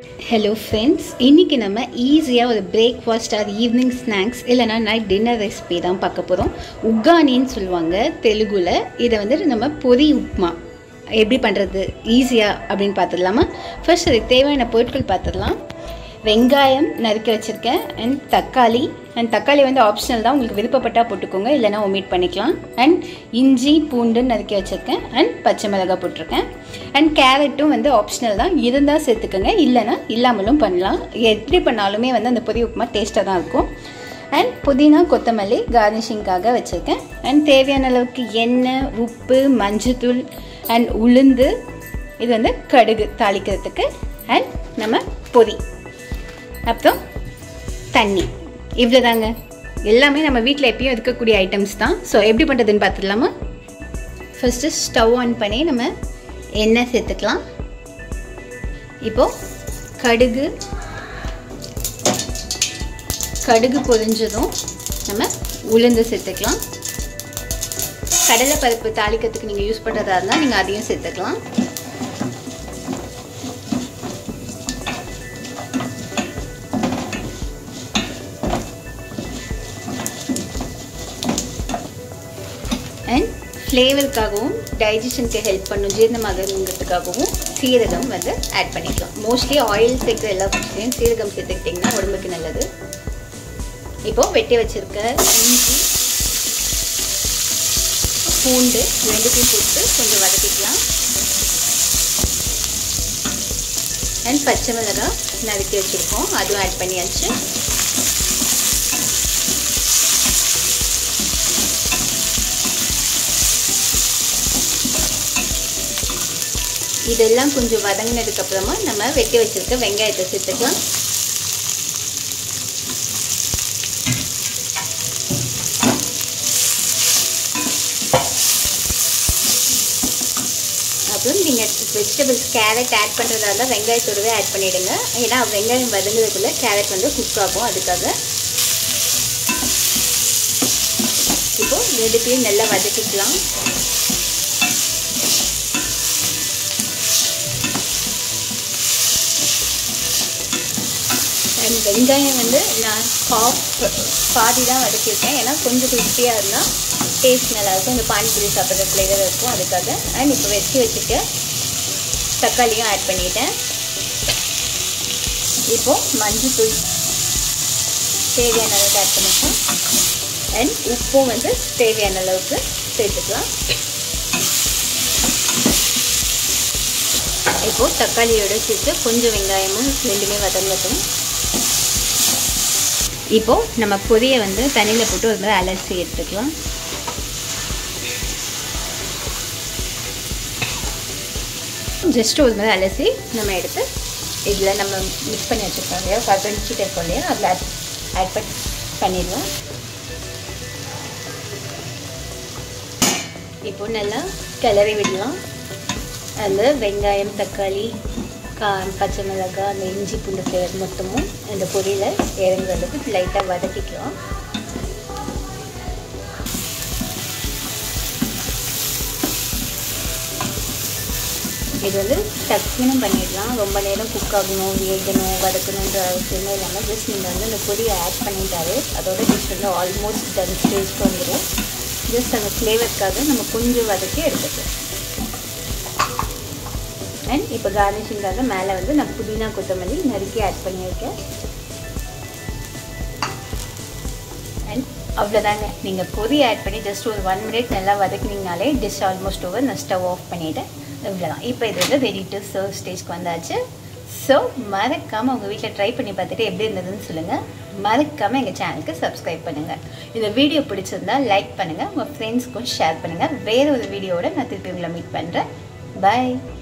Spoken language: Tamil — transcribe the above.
ஹலோ ஃப்ரெண்ட்ஸ் இன்றைக்கி நம்ம ஈஸியாக ஒரு பிரேக்ஃபாஸ்ட் ஆர் ஈவினிங் ஸ்நாக்ஸ் இல்லைனா நைட் டின்னர் ரெசிபி தான் பார்க்க போகிறோம் உக்கானின்னு சொல்லுவாங்க தெலுங்குல இதை வந்துட்டு நம்ம பொரி உப்மா எப்படி பண்ணுறது ஈஸியாக அப்படின்னு பார்த்துடலாமா ஃபர்ஸ்ட் அதுக்கு தேவையான பொருட்கள் பார்த்துடலாம் வெங்காயம் நறுக்கி வச்சுருக்கேன் அண்ட் தக்காளி அண்ட் தக்காளி வந்து ஆப்ஷனல் தான் உங்களுக்கு விருப்பப்பட்டால் போட்டுக்கோங்க இல்லைனா ஒமிட் பண்ணிக்கலாம் அண்ட் இஞ்சி பூண்டு நறுக்கி வச்சுருக்கேன் அண்ட் பச்சை மிளகாய் போட்டிருக்கேன் அண்ட் கேரட்டும் வந்து ஆப்ஷனல் தான் இருந்தால் சேர்த்துக்கோங்க இல்லைனா இல்லாமலும் பண்ணலாம் எப்படி பண்ணாலுமே வந்து அந்த பொரி உப்புமா டேஸ்ட்டாக தான் இருக்கும் அண்ட் புதினா கொத்தமல்லி கார்னிஷிங்காக வச்சுருக்கேன் அண்ட் தேவையான அளவுக்கு எண்ணெய் உப்பு மஞ்சத்தூள் அண்ட் உளுந்து இது வந்து கடுகு தாளிக்கிறதுக்கு அண்ட் நம்ம பொரி அப்புறம் தண்ணி இவ்வளோதாங்க எல்லாமே நம்ம வீட்டில் எப்பயும் இருக்கக்கூடிய ஐட்டம்ஸ் தான் ஸோ எப்படி பண்ணுறதுன்னு பார்த்துடலாமா ஃபஸ்ட்டு ஸ்டவ் ஆன் பண்ணி நம்ம எண்ணெய் சேர்த்துக்கலாம் இப்போது கடுகு கடுகு பொரிஞ்சதும் நம்ம உளுந்து சேர்த்துக்கலாம் கடலை பருப்பு தாளிக்கிறதுக்கு நீங்கள் யூஸ் பண்ணுறதா இருந்தால் நீங்கள் அதையும் சேர்த்துக்கலாம் அண்ட் ஃப்ளேவருக்காகவும் டைஜஷனுக்கு ஹெல்ப் பண்ணும் ஜீரணமாகங்கிறதுக்காகவும் சீரகம் வந்து ஆட் பண்ணிக்கலாம் மோஸ்ட்லி ஆயில் சேர்க்குற எல்லா ஃபுட்ஸ்லையும் சீரகம் சேர்த்துக்கிட்டிங்கன்னா உடம்புக்கு நல்லது இப்போது வெட்டி வச்சுருக்க இஞ்சி பூண்டு ரெண்டுத்தையும் போட்டு கொஞ்சம் வதக்கிக்கலாம் அண்ட் பச்சை மிளகாய் நறுக்கி வச்சுருக்கோம் அதுவும் ஆட் பண்ணியாச்சு இதெல்லாம் கொஞ்சம் வதங்கினதுக்கு அப்புறமா நம்ம வெட்டி வச்சிருக்க வெங்காயத்தை சேர்த்துக்கலாம் அப்புறம் நீங்கள் வெஜிடபிள்ஸ் கேரட் ஆட் பண்ணுறதா இருந்தால் வெங்காயத்தோடவே ஆட் பண்ணிவிடுங்க ஏன்னா வெங்காயம் வதங்குறதுக்குள்ளே கேரட் வந்து குக் ஆகும் அதுக்காக இப்போது ரெண்டுத்தையும் நல்லா வதக்கிக்கலாம் அண்ட் வெங்காயம் வந்து நான் ஹாஃப் பாதி தான் வதக்கியிருக்கேன் ஏன்னா கொஞ்சம் கிறிஸ்பியாக இருந்தால் டேஸ்ட் நல்லாயிருக்கும் இந்த பானிபூரி சாப்பிட்ற ஃப்ளேவர் இருக்கும் அதுக்காக அண்ட் இப்போ வச்சு வச்சுட்டு தக்காளியும் ஆட் பண்ணிட்டேன் இப்போது மஞ்சள் தூள் தேவையான அளவுக்கு ஆட் பண்ணிக்கலாம் அண்ட் உப்பும் வந்து தேவையான அளவுக்கு சேர்த்துக்கலாம் இப்போது தக்காளியோட சேர்த்து கொஞ்சம் வெங்காயமும் ரெண்டுமே வதங்கட்டும் இப்போது நம்ம பொரியை வந்து தண்ணியில் போட்டு ஒரு மாதிரி அலசி எடுத்துக்கலாம் ஜஸ்ட் ஒரு மாதிரி அலசி நம்ம எடுத்து இதில் நம்ம மிக்ஸ் பண்ணி வச்சுருக்கோம் இல்லையா கரண்டிச்சிட்டு இருக்கோம் இல்லையா அதில் ஆட் ஆட் பண்ணி பண்ணிடுவோம் இப்போ நல்லா கிளறி விடலாம் அந்த வெங்காயம் தக்காளி கா பச்சை மிளகாய் அந்த இஞ்சி பூண்டு ஃப்ளேவர் மொத்தமும் இந்த பொரியில் இறங்குறதுக்கு லைட்டாக வதக்கிக்கலாம் இது வந்து டக்குன்னு பண்ணிடலாம் ரொம்ப நேரம் குக் ஆகணும் வேகணும் வதக்கணுன்ற அவசியமே இல்லாமல் ஜஸ்ட் நீங்கள் வந்து இந்த பொரியை ஆட் பண்ணிட்டாலே அதோட டிஷ் வந்து ஆல்மோஸ்ட் டன் ஸ்டேஜ்க்கு வந்துடும் ஜஸ்ட் அந்த ஃப்ளேவருக்காக நம்ம கொஞ்சம் வதக்கி எடுத்துக்கலாம் அண்ட் இப்போ கார்னிஷிங்காக மேலே வந்து நான் புதினா கொத்தமல்லி நறுக்கி ஆட் பண்ணியிருக்கேன் அண்ட் அவ்வளோதாங்க நீங்கள் பொரி ஆட் பண்ணி ஜஸ்ட் ஒரு ஒன் மினிட் நல்லா வதக்குனீங்கனாலே டிஷ் ஆல்மோஸ்ட் ஓவர் நான் ஸ்டவ் ஆஃப் பண்ணிவிட்டேன் இவ்வளோதான் இப்போ இது வந்து ரெடி டு சர்வ் ஸ்டேஜ்க்கு வந்தாச்சு ஸோ மறக்காமல் உங்கள் வீட்டில் ட்ரை பண்ணி பார்த்துட்டு எப்படி இருந்ததுன்னு சொல்லுங்கள் மறக்காமல் எங்கள் சேனலுக்கு சப்ஸ்கிரைப் பண்ணுங்கள் இந்த வீடியோ பிடிச்சிருந்தா லைக் பண்ணுங்கள் உங்கள் ஃப்ரெண்ட்ஸ்க்கும் ஷேர் பண்ணுங்கள் வேறு ஒரு வீடியோவோட நான் திருப்பி உங்களை மீட் பண்ணுறேன் பாய்